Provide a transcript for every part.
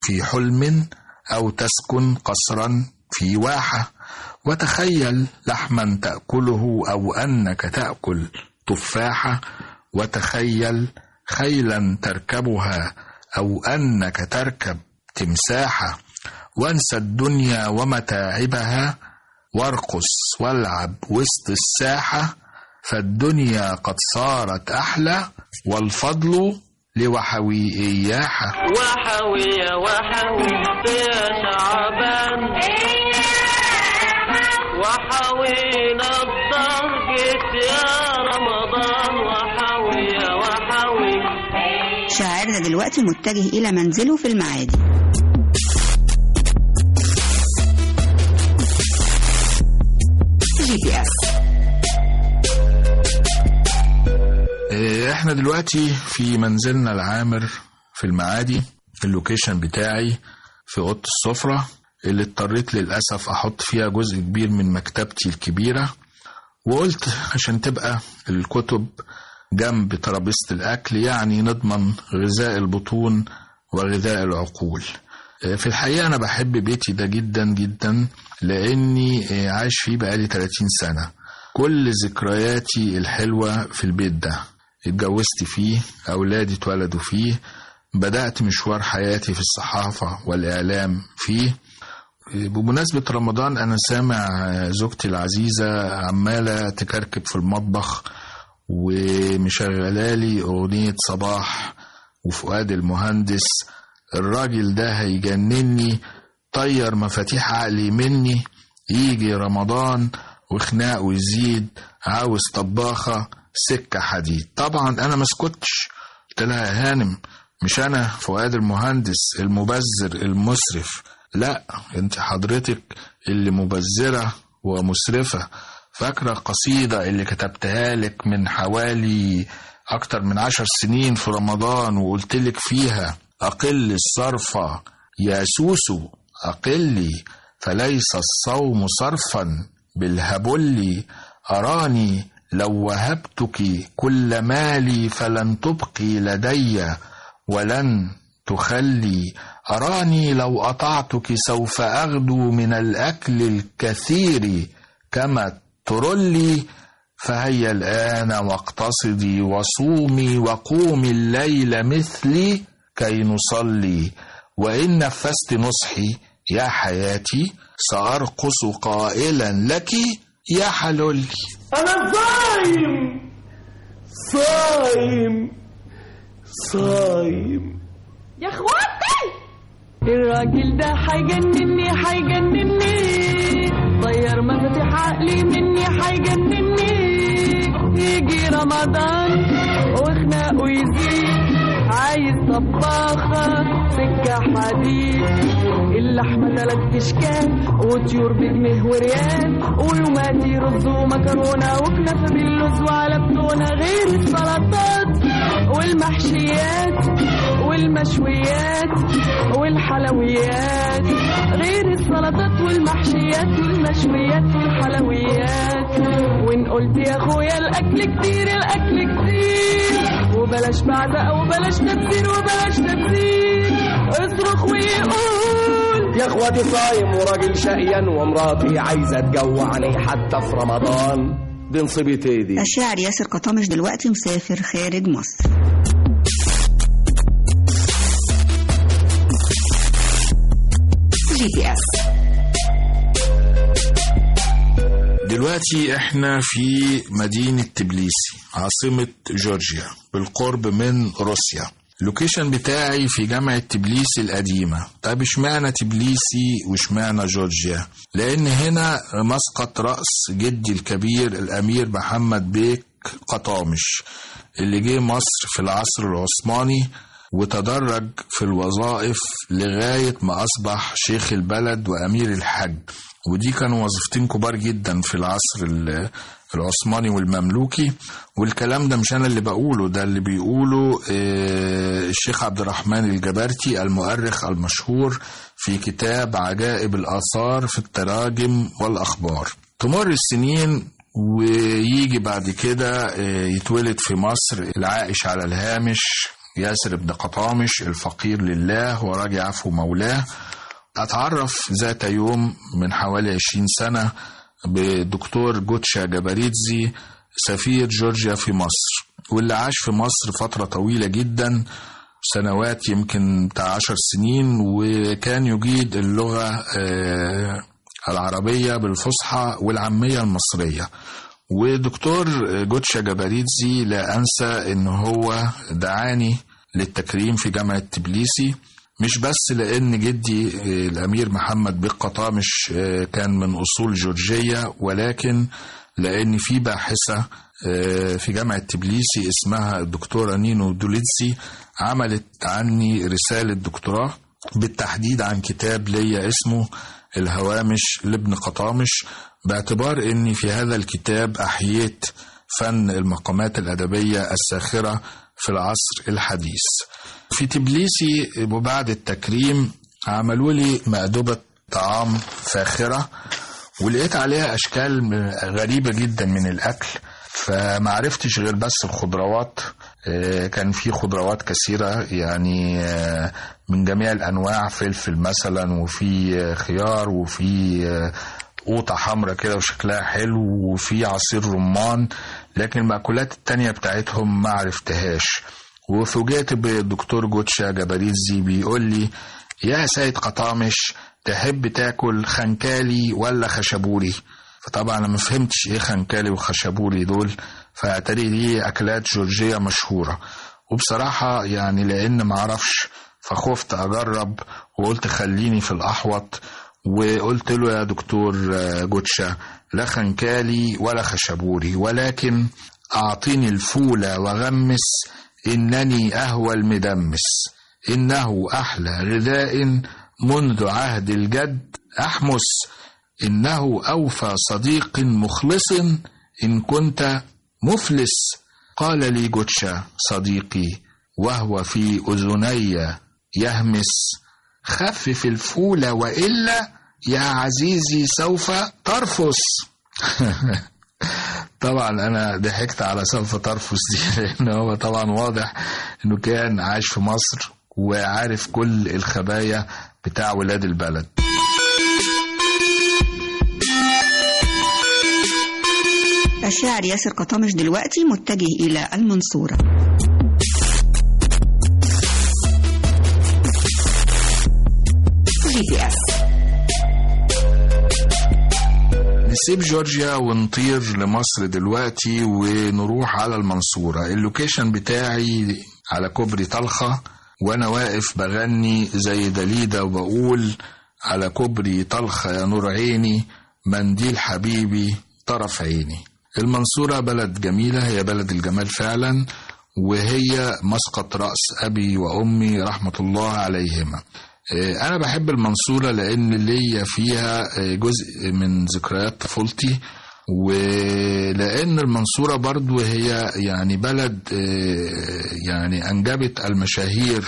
في حلم أو تسكن قصرا في واحة وتخيل لحما تأكله أو أنك تأكل تفاحة وتخيل خيلا تركبها أو أنك تركب تمساحة وانسى الدنيا ومتاعبها وارقص والعب وسط الساحة فالدنيا قد صارت أحلى والفضل لوحوي إياحة وحوي يا وحوي يا شعبان وحوينا الضرقة يا رمضان وحوي يا وحوي شاعرنا دلوقتي متجه إلى منزله في المعادي جي بي اس إيه، احنا دلوقتي في منزلنا العامر في المعادي اللوكيشن بتاعي في اوضه السفره اللي اضطريت للاسف احط فيها جزء كبير من مكتبتي الكبيره وقلت عشان تبقى الكتب جنب ترابيزه الاكل يعني نضمن غذاء البطون وغذاء العقول إيه، في الحقيقه انا بحب بيتي ده جدا جدا لاني إيه، عايش فيه بقالي 30 سنه كل ذكرياتي الحلوه في البيت ده اتجوزت فيه أولادي اتولدوا فيه بدأت مشوار حياتي في الصحافة والإعلام فيه بمناسبة رمضان أنا سامع زوجتي العزيزة عمالة تكركب في المطبخ ومشغلالي أغنية صباح وفؤاد المهندس الراجل ده هيجنني طير مفاتيح عقلي مني يجي رمضان وخناقه يزيد عاوز طباخة سكة حديد طبعا أنا ما اسكتش قلت لها يا هانم مش أنا فؤاد المهندس المبذر المسرف لا انت حضرتك اللي مبذرة ومسرفة فاكرة القصيدة اللي كتبتها لك من حوالي أكتر من عشر سنين في رمضان وقلت لك فيها أقل الصرفة يا سوسو أقلي فليس الصوم صرفا بالهبل أراني لو وهبتك كل مالي فلن تبقي لدي ولن تخلي أراني لو أطعتك سوف أغدو من الأكل الكثير كما ترلي فهيا الآن واقتصدي وصومي وقومي الليل مثلي كي نصلي وإن نفست نصحي يا حياتي سأرقص قائلا لك يا حلولي أنا صايم صايم صايم يا اخواتي الراجل ده هيجنني هيجنني طير مفاتيح عقلي مني هيجنني يجي رمضان وخناقه يزيد عايز طباخة سكة حديد اللحمة تلات اشكال وطيور بجنيه وريال ويوماتي رز ومكرونة وكنافة باللوز وعلى بتونة غير السلطات والمحشيات والمشويات والحلويات غير السلطات والمحشيات والمشويات والحلويات وان قلت يا اخويا الاكل كتير الاكل كتير وبلاش بعزق وبلاش تبذير وبلاش تبذير اصرخ ويقول يا اخواتي صايم وراجل شقيان ومراتي عايزة تجوعني حتى في رمضان دي نصيبتي دي الشاعر ياسر قطامش دلوقتي مسافر خارج مصر جي بي اس دلوقتي احنا في مدينة تبليسي عاصمة جورجيا بالقرب من روسيا اللوكيشن بتاعي في جامعة تبليسي القديمة طب اشمعنى تبليسي واشمعنى جورجيا لان هنا مسقط رأس جدي الكبير الامير محمد بيك قطامش اللي جه مصر في العصر العثماني وتدرج في الوظائف لغاية ما أصبح شيخ البلد وأمير الحج ودي كانوا وظيفتين كبار جدا في العصر ال- العثماني والمملوكي والكلام ده مش أنا اللي بقوله ده اللي بيقوله آه، الشيخ عبد الرحمن الجبرتي المؤرخ المشهور في كتاب عجائب الآثار في التراجم والأخبار تمر السنين ويجي بعد كده آه، يتولد في مصر العائش على الهامش ياسر بن قطامش الفقير لله وراجي عفو مولاه أتعرف ذات يوم من حوالي عشرين سنة بدكتور جوتشا جاباريتزي سفير جورجيا في مصر واللي عاش في مصر فترة طويلة جدا سنوات يمكن بتاع عشر سنين وكان يجيد اللغة آه، العربية بالفصحى والعامية المصرية ودكتور جوتشا جاباريتزي لا أنسى إن هو دعاني للتكريم في جامعة تبليسي مش بس لأن جدي آه، الأمير محمد بيك قطامش آه، كان من أصول جورجية ولكن لأن في باحثة آه، في جامعة تبليسي اسمها الدكتورة نينو دوليتسي عملت عني رسالة دكتوراه بالتحديد عن كتاب ليا اسمه الهوامش لابن قطامش باعتبار اني في هذا الكتاب احييت فن المقامات الادبيه الساخره في العصر الحديث. في تبليسي وبعد التكريم عملوا لي مأدبة طعام فاخرة ولقيت عليها أشكال غريبة جدا من الأكل فما عرفتش غير بس الخضروات آه، كان في خضروات كثيرة يعني آه، من جميع الأنواع فلفل مثلا وفي آه، خيار وفي آه، قوطة حمراء كده وشكلها حلو وفي عصير رمان لكن المأكولات التانية بتاعتهم ما عرفتهاش وفوجئت بالدكتور جوتشا جباريزي بيقول لي يا سيد قطامش تحب تاكل خنكالي ولا خشبوري فطبعا انا ما فهمتش ايه خنكالي وخشبوري دول فاتاري دي اكلات جورجيه مشهوره وبصراحه يعني لان ما اعرفش فخفت اجرب وقلت خليني في الاحوط وقلت له يا دكتور آه، جوتشا لا خنكالي ولا خشبوري ولكن اعطيني الفوله وغمس انني اهوى المدمس انه احلى غذاء منذ عهد الجد احمس انه اوفى صديق مخلص ان كنت مفلس قال لي جوتشا صديقي وهو في اذني يهمس خفف الفول والا يا عزيزي سوف ترفس طبعا انا ضحكت على سوف ترفس دي لان هو طبعا واضح انه كان عايش في مصر وعارف كل الخبايا بتاع ولاد البلد الشاعر ياسر قطامش دلوقتي متجه إلى المنصورة جي بي اس نسيب جورجيا ونطير لمصر دلوقتي ونروح على المنصورة اللوكيشن بتاعي على كوبري طلخة وانا واقف بغني زي دليدا وبقول على كوبري طلخة يا نور عيني منديل حبيبي طرف عيني المنصورة بلد جميلة هي بلد الجمال فعلا وهي مسقط رأس أبي وأمي رحمة الله عليهما آه، أنا بحب المنصورة لأن ليا فيها آه، جزء من ذكريات طفولتي ولأن المنصورة برضو هي يعني بلد آه، يعني أنجبت المشاهير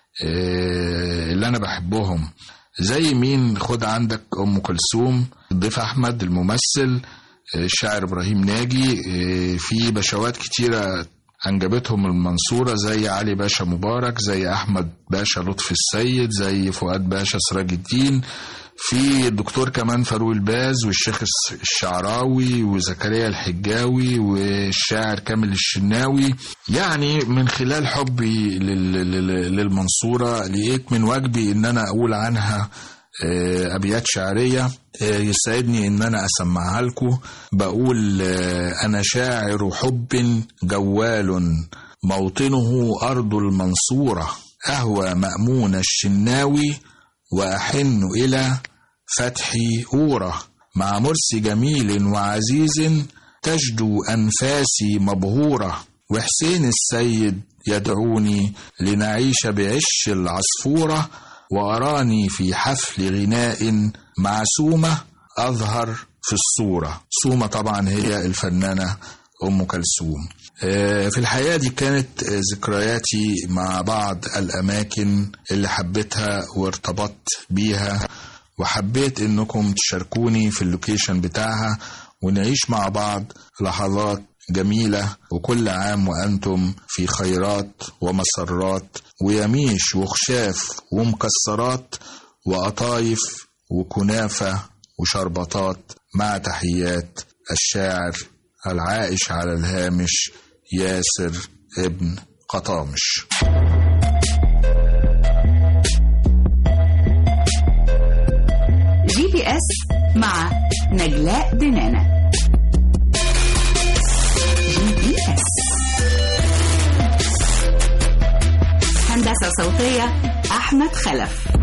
آه، اللي أنا بحبهم زي مين خد عندك أم كلثوم الضيف أحمد الممثل آه، الشاعر إبراهيم ناجي آه، في بشوات كتيرة أنجبتهم المنصورة زي علي باشا مبارك زي أحمد باشا لطفي السيد زي فؤاد باشا سراج الدين في الدكتور كمان فاروق الباز والشيخ الس- الشعراوي وزكريا الحجاوي والشاعر كامل الشناوي يعني من خلال حبي لل- لل- للمنصورة لقيت من واجبي ان انا اقول عنها آه، ابيات شعريه آه، يسعدني ان انا اسمعها لكم بقول آه، انا شاعر حب جوال موطنه ارض المنصوره اهوى مامون الشناوي واحن الى فتح اوره مع مرسي جميل وعزيز تجدو انفاسي مبهوره وحسين السيد يدعوني لنعيش بعش العصفوره وأراني في حفل غناء مع سومة أظهر في الصورة سومة طبعا هي الفنانة أم كلثوم آه، في الحقيقة دي كانت آه، ذكرياتي مع بعض الأماكن اللي حبيتها وارتبطت بيها وحبيت انكم تشاركوني في اللوكيشن بتاعها ونعيش مع بعض لحظات جميلة وكل عام وأنتم في خيرات ومسرات ويميش وخشاف ومكسرات وقطايف وكنافة وشربطات مع تحيات الشاعر العائش على الهامش ياسر ابن قطامش جي بي اس مع نجلاء دنانة جي بي اس هندسة صوتية أحمد خلف